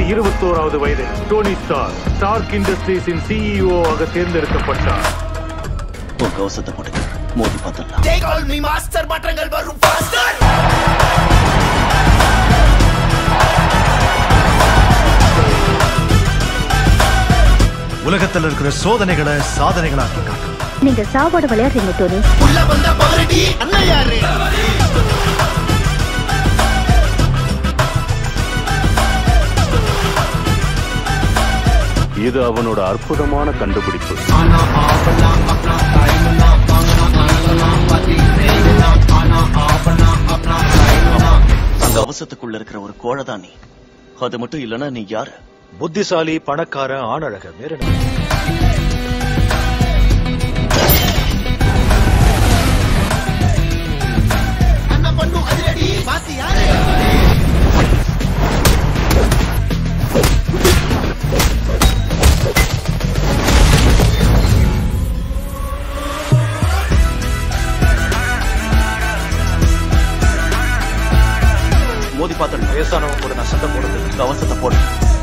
இருபத்தோராவது வயதில் Tony star Stark இண்டஸ்ட்ரீஸின் சிஇஓ ஆக தேர்ந்தெடுக்கப்பட்டார் உன் கவசத்தை போட்டுக்க மோதி பார்த்துடலாம் They call me master மாற்றங்கள் வரும் faster உலகத்துல இருக்கிற சோதனைகளை சாதனைகளாக்கி காட்டு நீங்க சாவோட விளையாடுறீங்க டோனி உள்ள வந்த பவரடி அண்ணன் யாரு இது அவனோட அற்புதமான கண்டுபிடிப்பு அந்த கவசத்துக்குள்ள இருக்கிற ஒரு கோழை தான் நீ அது மட்டும் இல்லனா நீ யாரு புத்திசாலி பணக்கார ஆணழக வேற என்ன? அண்ணன் பண்ணு அதிரடி பாசி யாரு மோதி பார்த்துடலாம் வயசானவங்க கூட நான் சண்டை போடுறது கவசத்தை போடு